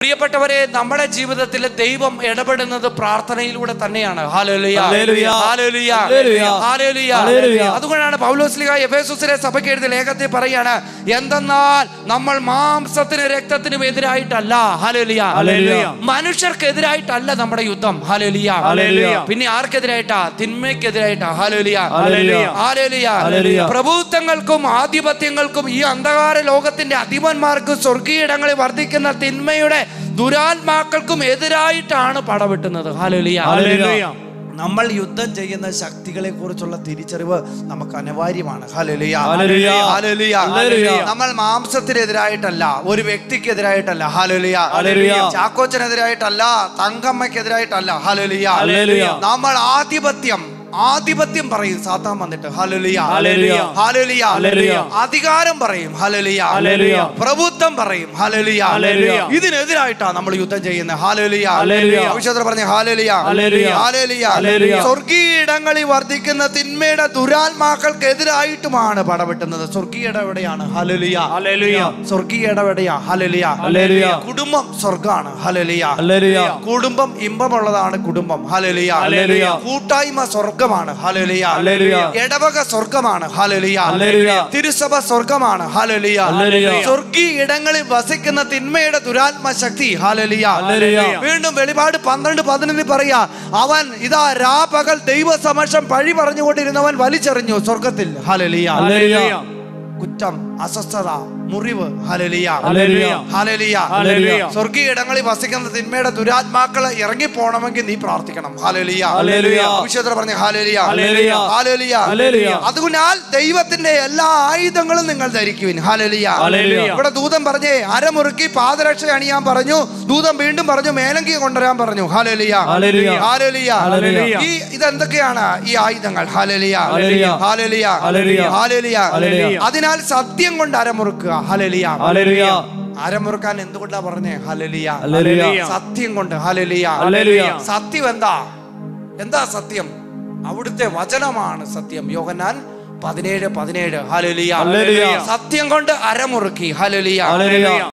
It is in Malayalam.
പ്രിയപ്പെട്ടവരെ നമ്മുടെ ജീവിതത്തിൽ ദൈവം ഇടപെടുന്നത് പ്രാർത്ഥനയിലൂടെ തന്നെയാണ് hallelujah hallelujah. Hallelujah hallelujah. Hallelujah hallelujah. അതുകൊണ്ടാണ് പൗലോസ്ലിഹ എഫേസുസിലെ സഭയ്ക്ക് എഴുതിയ ലേഖത്തിൽ പറയാണ് എന്തെന്നാൽ നമ്മൾ മാംസത്തിന് രക്തത്തിനും എതിരായിട്ടല്ല ഹാലേലുയ ഹല്ലേലൂയ. മനുഷ്യർക്കെതിരായിട്ടല്ല നമ്മുടെ യുദ്ധം ഹാലേലുയ ഹല്ലേലൂയ. പിന്നെ ആർക്കെതിരായിട്ടാ തിന്മയ്ക്കെതിരായിട്ടാ ഹാലേലുയ ഹല്ലേലൂയ. Hallelujah hallelujah. പ്രഭുത്വങ്ങൾക്കും ആധിപത്യങ്ങൾക്കും ഈ അന്ധകാര ലോകത്തിന്റെ അധിപന്മാർക്കും സ്വർഗീയിടങ്ങളിൽ വർദ്ധിക്കുന്ന തിന്മയുടെ ദുരാത്മാക്കൾക്കും എതിരായിട്ടാണ് പടവെട്ടുന്നത് ഹാലേലുയ ഹല്ലേലൂയ. നമ്മൾ യുദ്ധം ചെയ്യുന്ന ശക്തികളെ കുറിച്ചുള്ള തിരിച്ചറിവ് നമുക്ക് അനിവാര്യമാണ് ഹല്ലേലൂയ. ഹല്ലേലൂയ. ഹല്ലേലൂയ. ഹല്ലേലൂയ. നമ്മൾ മാംസത്തിനെതിരായിട്ടല്ല ഒരു വ്യക്തിക്കെതിരായിട്ടല്ല ഹാലലിയ ഹല്ലേലൂയ. ചാക്കോച്ചനെതിരായിട്ടല്ല തങ്കമ്മയ്ക്കെതിരായിട്ടല്ല ഹാലലിയ ഹല്ലേലൂയ. നമ്മൾ ആധിപത്യം ആധിപത്യം പറയും സാത്താൻ വന്നിട്ട് ഹല്ലേലൂയ. ഹല്ലേലൂയ. ഹല്ലേലൂയ. ഹല്ലേലൂയ. അധികാരം പറയും ഹല്ലേലൂയ. ഹല്ലേലൂയ. പ്രഭുത്വം പറയും ഹല്ലേലൂയ. ഹല്ലേലൂയ. ഇതിനെതിരായിട്ടാ നമ്മൾ യുദ്ധം ചെയ്യുന്നത് ഹാലലിയ ഹല്ലേലൂയ. ഭവിഷ്യത്തിൽ പറഞ്ഞ ഹാലലിയ ഹല്ലേലൂയ. ഹാലലിയ. ഹല്ലേലൂയ. സ്വർഗീയിടങ്ങളിൽ വർദ്ധിക്കുന്ന തിന്മയുടെ ദുരാത്മാക്കൾക്കെതിരായിട്ടുമാണ് പടവെട്ടുന്നത് സ്വർഗീയ ഇടപെടെയാണ് ഹലലിയ ഹല്ലേലൂയ. സ്വർഗീയ ഇടപെടെയാ ഹലലിയ ഹല്ലേലൂയ. കുടുംബം സ്വർഗാണ് ഹലലിയ ഹല്ലേലൂയ. കുടുംബം ഇമ്പമുള്ളതാണ് കുടുംബം ഹലലിയ ഹല്ലേലൂയ. കൂട്ടായ്മ സ്വർഗമാണ് ഹലലിയ ഹല്ലേലൂയ. ഇടവക സ്വർഗമാണ് ഹലലിയ ഹല്ലേലൂയ. തിരുസഭ സ്വർഗമാണ് ഹലലിയ ഹല്ലേലൂയ. സ്വർഗീയ ഇടങ്ങളിൽ വസിക്കുന്ന തിന്മയുടെ ദുരാത്മ ശക്തി ഹലലിയ ഹല്ലേലൂയ. വീണ്ടും വെളിപാട് പന്ത്രണ്ട് പതിനൊന്നിൽ പറയാ അവൻ ഇതാ രാപകൽ ദൈവസമക്ഷം പഴി പറഞ്ഞുകൊണ്ടിരുന്നവൻ വലിച്ചെറിഞ്ഞു സ്വർഗത്തിൽ ഹലലിയ ഹല്ലേലൂയ. കുറ്റം അസ്വസ്ഥത മുറിവ് ഹലലിയ ഹല്ലേലൂയ. ഹലലിയ ഹല്ലേലൂയ. സ്വർഗീയ ഇടങ്ങളിൽ വസിക്കുന്ന തിന്മയുടെ ദുരാത്മാക്കളെ ഇറങ്ങി പോണമെങ്കിൽ നീ പ്രാർത്ഥിക്കണം ഹലലിയ ഹല്ലേലൂയ. വിശുദ്ധർ പറഞ്ഞ ഹലലിയ ഹല്ലേലൂയ. ഹലലിയ ഹല്ലേലൂയ. അതുകൊണ്ടാൽ ദൈവത്തിന്റെ എല്ലാ ആയുധങ്ങളും നിങ്ങൾ ധരിക്കുവിൻ ഹലലിയ ഹല്ലേലൂയ. ഇവിടെ ദൂതൻ പറഞ്ഞേ അരമുറുക്കി പാദരക്ഷ അണിയാൻ പറഞ്ഞു ദൂതൻ വീണ്ടും പറഞ്ഞു മേലങ്കി കൊണ്ടുവരാൻ പറഞ്ഞു ഹലലിയ ഹല്ലേലൂയ. ഹല്ലേലൂയ. ഹല്ലേലൂയ. ഈ ഇതെന്തൊക്കെയാണ് ഈ ആയുധങ്ങൾ hallelujah hallelujah. Hallelujah. Hallelujah. Hallelujah. Hallelujah. അതിനാൽ സത്യം കൊണ്ട് അരമുറുക്കുക ഹലലിയ ഹല്ലേലൂയ. അരമുറുക്കാൻ എന്തുകൊണ്ടാ പറഞ്ഞേ ഹലലിയ ഹല്ലേലൂയ. സത്യം കൊണ്ട് ഹലലിയ ഹല്ലേലൂയ. സത്യം എന്താ എന്താ സത്യം അവിടുത്തെ വചനമാണ് സത്യം യോഹന്നാൻ പതിനേഴ് പതിനേഴ് ഹലലിയ ഹല്ലേലൂയ. സത്യം കൊണ്ട് അരമുറുക്കി ഹലലിയ ഹല്ലേലൂയ.